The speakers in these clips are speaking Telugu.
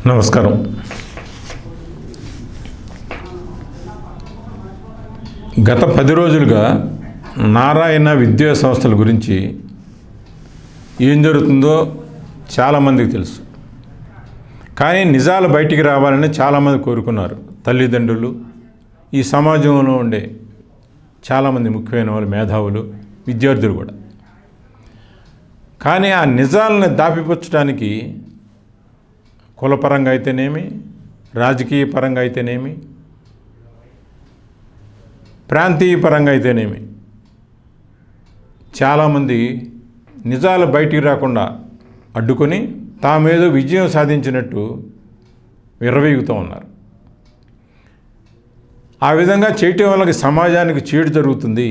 నమస్కారం గత పది రోజులుగా నారాయణ విద్యా సంస్థల గురించి ఏం జరుగుతుందో చాలామందికి తెలుసు కానీ నిజాలు బయటికి రావాలని చాలామంది కోరుకున్నారు తల్లిదండ్రులు ఈ సమాజంలో ఉండే చాలామంది ముఖ్యమైన వాళ్ళు మేధావులు విద్యార్థులు కూడా కానీ ఆ నిజాలను దాపిపుచ్చడానికి కులపరంగా అయితేనేమి రాజకీయ పరంగా అయితేనేమి ప్రాంతీయ పరంగా అయితేనేమి చాలామంది నిజాలు బయటికి రాకుండా అడ్డుకొని తామేదో విజయం సాధించినట్టు విర్రవీగుతూ ఉన్నారు ఆ విధంగా చేయటం వల్ల సమాజానికి చీడు జరుగుతుంది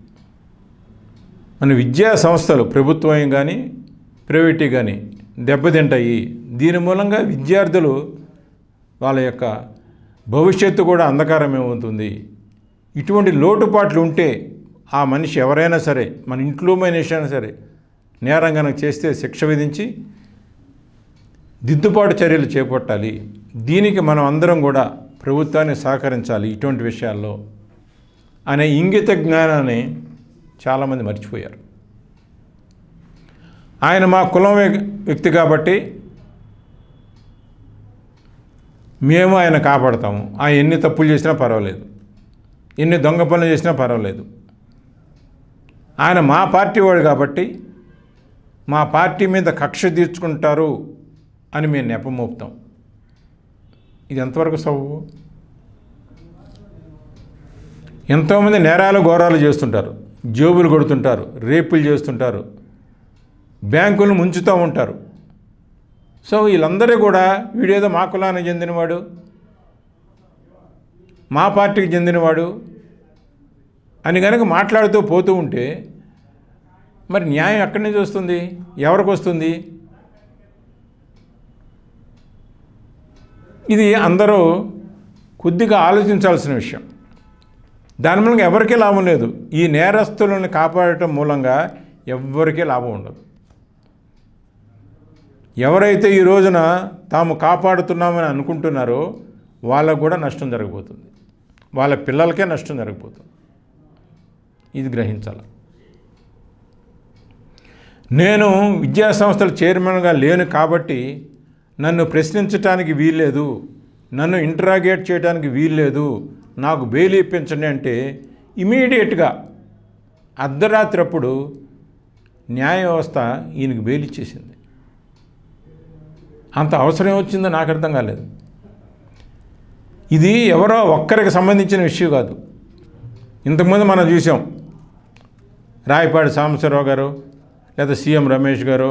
మన విద్యా సంస్థలు ప్రభుత్వం కానీ ప్రైవేటీ కానీ దెబ్బతింటాయి దీని మూలంగా విద్యార్థులు వాళ్ళ యొక్క భవిష్యత్తు కూడా అంధకారం ఏమవుతుంది ఇటువంటి లోటుపాట్లు ఉంటే ఆ మనిషి ఎవరైనా సరే మన ఇంట్లో మనిషి అయినా సరే నేరం కనుక చేస్తే శిక్ష విధించి దిద్దుబాటు చర్యలు చేపట్టాలి దీనికి మనం అందరం కూడా ప్రభుత్వాన్ని సహకరించాలి ఇటువంటి విషయాల్లో అనే ఇంగిత జ్ఞానాన్ని చాలామంది మర్చిపోయారు ఆయన మా కులం వ్య- వ్యక్తి కాబట్టి మేము ఆయన కాపాడతాము ఆయన ఎన్ని తప్పులు చేసినా పర్వాలేదు ఎన్ని దొంగ పనులు చేసినా పర్వాలేదు ఆయన మా పార్టీ వాడు కాబట్టి మా పార్టీ మీద కక్ష తీర్చుకుంటారు అని మేము నెపమోపుతాం ఇది ఎంతవరకు సబబు ఎంతోమంది నేరాలు ఘోరాలు చేస్తుంటారు జోబులు కొడుతుంటారు రేపులు చేస్తుంటారు బ్యాంకులను ముంచుతూ ఉంటారు సో వీళ్ళందరూ కూడా వీడేదో మా కులానికి చెందినవాడు మా పార్టీకి చెందినవాడు అని కనుక మాట్లాడుతూ పోతూ ఉంటే మరి న్యాయం ఎక్కడి నుంచి వస్తుంది ఎవరికి వస్తుంది ఇది అందరూ కొద్దిగా ఆలోచించాల్సిన విషయం దాని మూలంగా ఎవరికీ లాభం లేదు ఈ నేరస్తులను కాపాడటం మూలంగా ఎవ్వరికీ లాభం ఉండదు ఎవరైతే ఈ రోజున తాము కాపాడుతున్నామని అనుకుంటున్నారో వాళ్ళకు కూడా నష్టం జరగబోతుంది వాళ్ళ పిల్లలకే నష్టం జరగబోతుంది ఇది గ్రహించాలి నేను విద్యా సంస్థల చైర్మన్గా లేను కాబట్టి నన్ను ప్రశ్నించడానికి వీల్లేదు నన్ను ఇంటరాగేట్ చేయడానికి వీల్లేదు నాకు బెయిల్ ఇప్పించండి అంటే ఇమీడియట్గా అర్ధరాత్రి అప్పుడు న్యాయ వ్యవస్థ ఈయనకి బెయిల్ ఇచ్చేసింది అంత అవసరం వచ్చిందో నాకు అర్థం కాలేదు ఇది ఎవరో ఒక్కరికి సంబంధించిన విషయం కాదు ఇంతకుముందు మనం చూసాం రాయపాడి సాంబశివరావు గారు లేదా సీఎం రమేష్ గారు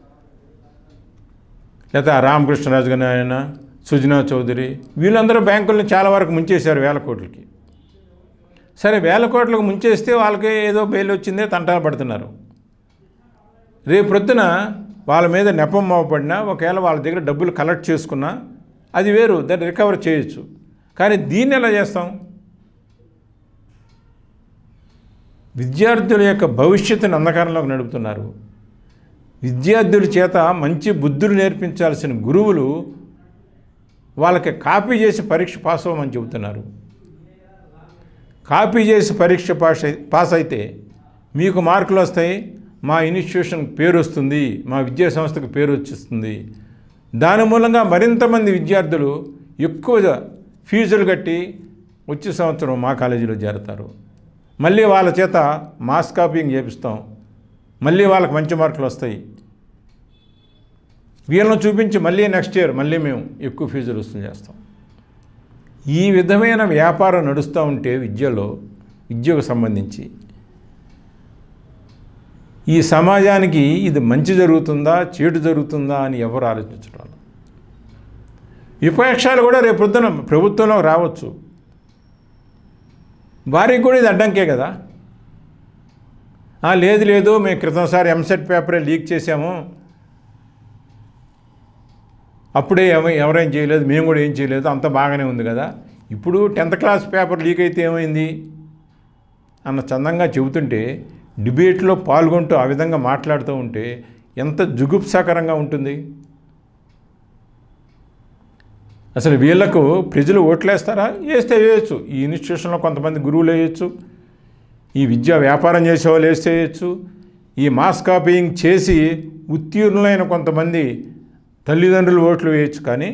లేదా రామకృష్ణరాజు గారు ఆయన సుజనా చౌదరి వీళ్ళందరూ బ్యాంకుల్ని చాలా వరకు ముంచేశారు వేల కోట్లకి సరే వేల కోట్లకు ముంచేస్తే వాళ్ళకి ఏదో బెయిల్ వచ్చిందే తంటాలు పడుతున్నారు రేపు ప్రొద్దున వాళ్ళ మీద నెపం మోపడినా ఒకవేళ వాళ్ళ దగ్గర డబ్బులు కలెక్ట్ చేసుకున్నా అది వేరు దాన్ని రికవర్ చేయొచ్చు కానీ దీన్ని ఎలా చేస్తాం విద్యార్థుల యొక్క భవిష్యత్తుని అంధకారంలోకి నడుపుతున్నారు విద్యార్థుల చేత మంచి బుద్ధులు నేర్పించాల్సిన గురువులు వాళ్ళకి కాపీ చేసి పరీక్ష పాస్ అవ్వమని చెబుతున్నారు కాపీ చేసి పరీక్ష పాస్ అయి పాస్ అయితే మీకు మార్కులు వస్తాయి మా ఇన్స్టిట్యూషన్ పేరు వస్తుంది మా విద్యా సంస్థకు పేరు వచ్చేస్తుంది దాని మూలంగా మరింతమంది విద్యార్థులు ఎక్కువ ఫీజులు కట్టి వచ్చే సంవత్సరం మా కాలేజీలో చేరతారు మళ్ళీ వాళ్ళ చేత మాస్ కాపీయింగ్ చేపిస్తాం మళ్ళీ వాళ్ళకి మంచి మార్కులు వస్తాయి వీళ్ళని చూపించి మళ్ళీ నెక్స్ట్ ఇయర్ మళ్ళీ మేము ఎక్కువ ఫీజులు వసూలు చేస్తాం ఈ విధమైన వ్యాపారం నడుస్తూ ఉంటే విద్యలో విద్యకు సంబంధించి ఈ సమాజానికి ఇది మంచి జరుగుతుందా చెడు జరుగుతుందా అని ఎవరు ఆలోచించడం లేదు. విపక్షాలు కూడా రేపు పొద్దున ప్రభుత్వంలో రావచ్చు వారికి కూడా ఇది అడ్డంకే కదా "ఆ, లేదు లేదు మేము క్రితంసారి ఎంసెట్ పేపరే లీక్ చేసాము అప్పుడే ఎవ ఎవరేం చేయలేదు మేము కూడా ఏం చేయలేదు అంత బాగానే ఉంది కదా ఇప్పుడు టెన్త్ క్లాస్ పేపర్ లీక్ అయితే ఏమైంది అన్న చందంగా చెబుతుంటే డిబేట్లో పాల్గొంటూ ఆ విధంగా మాట్లాడుతూ ఉంటే ఎంత జుగుప్సాకరంగా ఉంటుంది అసలు వీళ్ళకు ప్రజలు ఓట్లేస్తారా వేస్తే వేయచ్చు ఈ ఇన్స్టిట్యూషన్లో కొంతమంది గురువులు వేయచ్చు ఈ విద్యా వ్యాపారం చేసే వాళ్ళు వేస్తే వేయచ్చు ఈ మాస్ కాపీయింగ్ చేసి ఉత్తీర్ణులైన కొంతమంది తల్లిదండ్రులు ఓట్లు వేయచ్చు కానీ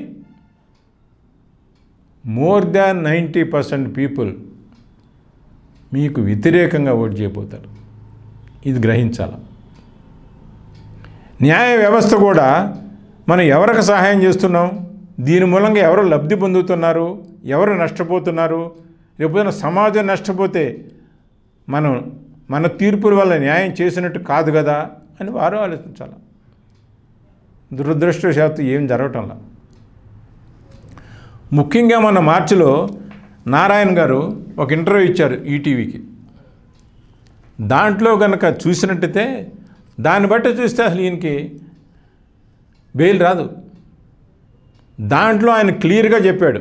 more than ninety percent people మీకు వ్యతిరేకంగా ఓటు చేయబోతారు ఇది గ్రహించాలి న్యాయ వ్యవస్థ కూడా మనం ఎవరికి సహాయం చేస్తున్నాం దీని మూలంగా ఎవరు లబ్ధి పొందుతున్నారు ఎవరు నష్టపోతున్నారు రేపొద్దున సమాజం నష్టపోతే మనం మన తీర్పుల వల్ల న్యాయం చేసినట్టు కాదు కదా అని వారు ఆలోచించాలి దురదృష్టవశాత్తు ఏం జరగటంలా ముఖ్యంగా మన మార్చిలో నారాయణ గారు ఒక ఇంటర్వ్యూ ఇచ్చారు ఈటీవీకి దాంట్లో కనుక చూసినట్టయితే దాన్ని బట్టి చూస్తే అసలు ఈయనకి బెయిల్ రాదు దాంట్లో ఆయన క్లియర్గా చెప్పాడు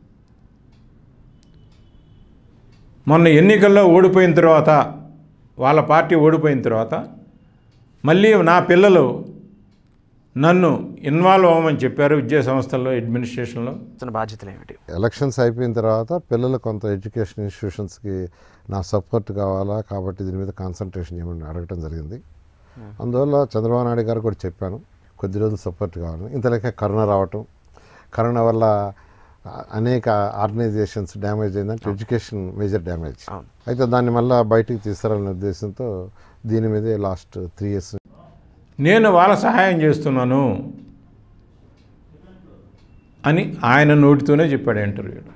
మొన్న ఎన్నికల్లో ఓడిపోయిన తర్వాత వాళ్ళ పార్టీ ఓడిపోయిన తర్వాత మళ్ళీ నా పిల్లలు నన్ను ఇన్వాల్వ్ అవ్వమని చెప్పారు విద్యా సంస్థల్లో అడ్మినిస్ట్రేషన్లో తన బాధ్యతలు ఏమిటి ఎలక్షన్స్ అయిపోయిన తర్వాత పిల్లలు కొంత ఎడ్యుకేషన్ ఇన్స్టిట్యూషన్స్కి నా సపోర్ట్ కావాలా కాబట్టి దీని మీద కాన్సన్ట్రేషన్ చేయమని అడగటం జరిగింది అందువల్ల చంద్రబాబు నాయుడు గారు కూడా చెప్పాను కొద్ది రోజులు సపోర్ట్ కావాలని ఇంతలేక కరోనా రావటం కరోనా వల్ల ఆ, అనేక ఆర్గనైజేషన్స్ డ్యామేజ్ అయిందంటే ఎడ్యుకేషన్ మేజర్ డ్యామేజ్ అవును. అయితే దాన్ని మళ్ళీ బయటికి తీసుకురాలనే ఉద్దేశంతో దీని మీదే లాస్ట్ త్రీ ఇయర్స్ నేను వాళ్ళ సహాయం చేస్తున్నాను అని ఆయన నోటితోనే చెప్పాడు ఇంటర్వ్యూలో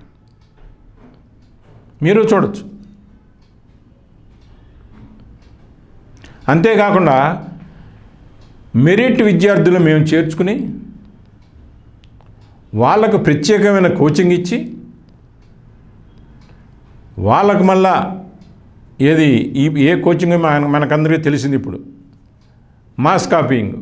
మీరు చూడొచ్చు అంతేకాకుండా మెరిట్ విద్యార్థులు మేము చేర్చుకుని వాళ్ళకు ప్రత్యేకమైన కోచింగ్ ఇచ్చి వాళ్ళకు మళ్ళా ఏది ఈ ఏ కోచింగ్ మన మనకందరికీ తెలిసింది ఇప్పుడు మాస్ కాపీయింగ్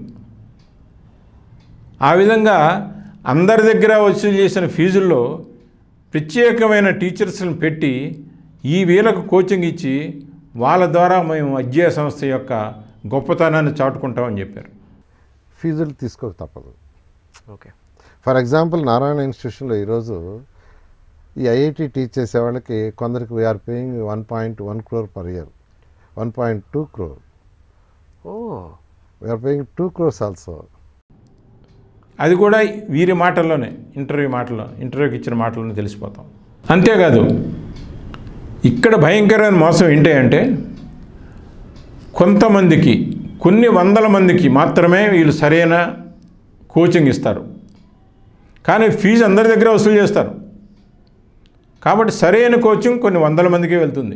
ఆ విధంగా అందరి దగ్గర వసూలు చేసిన ఫీజుల్లో ప్రత్యేకమైన టీచర్స్ని పెట్టి ఈ వీళ్ళకు కోచింగ్ ఇచ్చి వాళ్ళ ద్వారా మేము అధ్యయ సంస్థ యొక్క గొప్పతనాన్ని చాటుకుంటామని చెప్పారు ఫీజులు తీసుకోక తప్పదు ఓకే ఫర్ ఎగ్జాంపుల్ నారాయణ ఇన్స్టిట్యూషన్లో ఈరోజు ఈ ఐఐటి టీచ్ చేసే వాళ్ళకి కొందరికి we are paying one point one crore per year one point two crore or we are paying two crores also అది కూడా వీరి మాటల్లోనే ఇంటర్వ్యూ మాటల్లో ఇంటర్వ్యూకి ఇచ్చిన మాటల్లోనే తెలిసిపోతాం అంతేకాదు ఇక్కడ భయంకరమైన మోసం ఏంటి అంటే కొంతమందికి కొన్ని వందల మందికి మాత్రమే వీళ్ళు సరైన కోచింగ్ ఇస్తారు కానీ ఫీజు అందరి దగ్గర వసూలు చేస్తారు కాబట్టి సరైన కోచింగ్ కొన్ని వందల మందికి వెళ్తుంది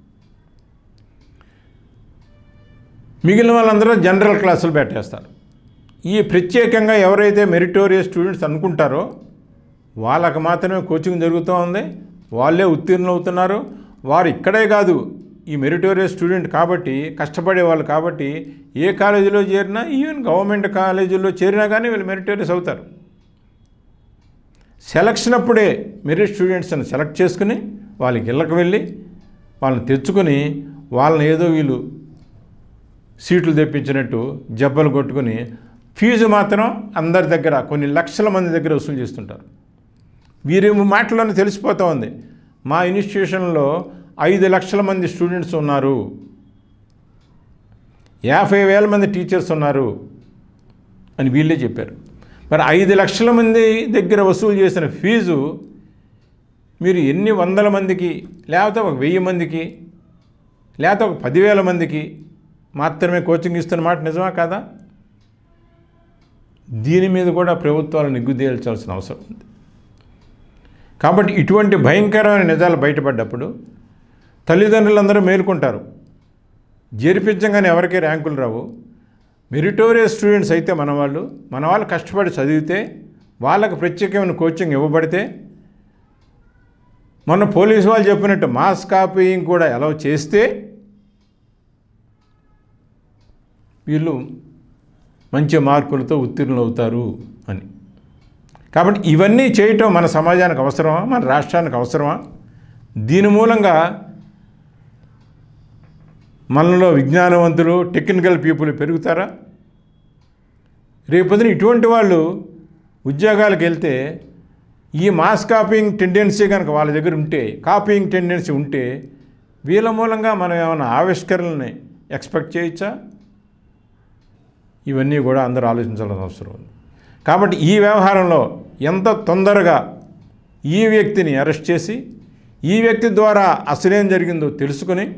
మిగిలిన వాళ్ళందరూ జనరల్ క్లాసులు పెట్టేస్తారు ఈ ప్రత్యేకంగా ఎవరైతే మెరిటోరియస్ స్టూడెంట్స్ అనుకుంటారో వాళ్ళకి మాత్రమే కోచింగ్ జరుగుతూ ఉంది వాళ్ళే ఉత్తీర్ణులు అవుతున్నారు వారు ఇక్కడే కాదు ఈ మెరిటోరియస్ స్టూడెంట్ కాబట్టి కష్టపడే వాళ్ళు కాబట్టి ఏ కాలేజీలో చేరినా ఈవెన్ గవర్నమెంట్ కాలేజీలో చేరినా కానీ వీళ్ళు మెరిటోరియస్ అవుతారు సెలక్షన్ అప్పుడే మెరిట్ స్టూడెంట్స్ని సెలెక్ట్ చేసుకుని వాళ్ళకి ఇళ్ళకి వెళ్ళి వాళ్ళని తెచ్చుకొని వాళ్ళని ఏదో వీళ్ళు సీట్లు తెప్పించినట్టు జబ్బలు కొట్టుకుని ఫీజు మాత్రం అందరి దగ్గర కొన్ని లక్షల మంది దగ్గర వసూలు చేస్తుంటారు వీరి మాటల్లోనే తెలిసిపోతూ ఉంది మా ఇన్స్టిట్యూషన్లో ఐదు లక్షల మంది స్టూడెంట్స్ ఉన్నారు యాభై వేల మంది టీచర్స్ ఉన్నారు అని వీళ్ళే చెప్పారు మరి ఐదు లక్షల మంది దగ్గర వసూలు చేసిన ఫీజు మీరు ఎన్ని వందల మందికి లేకపోతే ఒక వెయ్యి మందికి లేకపోతే ఒక పదివేల మందికి మాత్రమే కోచింగ్ ఇస్తున్న మాట నిజమా కాదా దీని మీద కూడా ప్రభుత్వాలు నిగ్గు తేల్చాల్సిన అవసరం ఉంది కాబట్టి ఇటువంటి భయంకరమైన నిజాలు బయటపడ్డప్పుడు తల్లిదండ్రులందరూ మేలుకుంటారు జరిపించగానే ఎవరికీ ర్యాంకులు రావు మెరిటోరియస్ స్టూడెంట్స్ అయితే మన వాళ్ళు మన వాళ్ళు కష్టపడి చదివితే వాళ్ళకు ప్రత్యేకమైన కోచింగ్ ఇవ్వబడితే మొన్న పోలీసు వాళ్ళు చెప్పినట్టు మాస్ కాపీయింగ్ కూడా ఎలా చేస్తే వీళ్ళు మంచి మార్కులతో ఉత్తీర్ణులు అవుతారు అని కాబట్టి ఇవన్నీ చేయటం మన సమాజానికి అవసరమా మన రాష్ట్రానికి అవసరమా దీని మూలంగా మనలో విజ్ఞానవంతులు టెక్నికల్ పీపుల్ పెరుగుతారా రేపొద్దున ఇటువంటి వాళ్ళు ఉద్యోగాలకు వెళ్తే ఈ మాస్ కాపీయింగ్ టెండెన్సీ కనుక వాళ్ళ దగ్గర ఉంటే కాపీయింగ్ టెండెన్సీ ఉంటే వీళ్ళ మూలంగా మనం ఏమైనా ఆవిష్కరణల్ని ఎక్స్పెక్ట్ చేయొచ్చా ఇవన్నీ కూడా అందరూ ఆలోచించాల్సిన అవసరం ఉంది కాబట్టి ఈ వ్యవహారంలో ఎంత తొందరగా ఈ వ్యక్తిని అరెస్ట్ చేసి ఈ వ్యక్తి ద్వారా అసలేం జరిగిందో తెలుసుకొని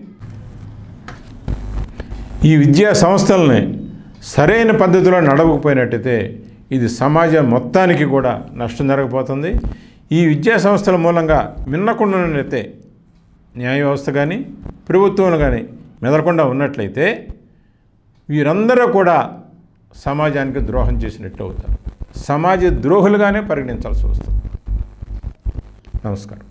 ఈ విద్యా సంస్థల్ని సరైన పద్ధతిలో నడవకపోయినట్టయితే ఇది సమాజం మొత్తానికి కూడా నష్టం జరగబోతుంది ఈ విద్యా సంస్థల మూలంగా మిన్నకుండానైతే న్యాయ వ్యవస్థ కానీ ప్రభుత్వం కానీ మెదలకుండా ఉన్నట్లయితే వీరందరూ కూడా సమాజానికి ద్రోహం చేసినట్టు అవుతారు సమాజ ద్రోహులుగానే పరిగణించాల్సి వస్తుంది నమస్కారం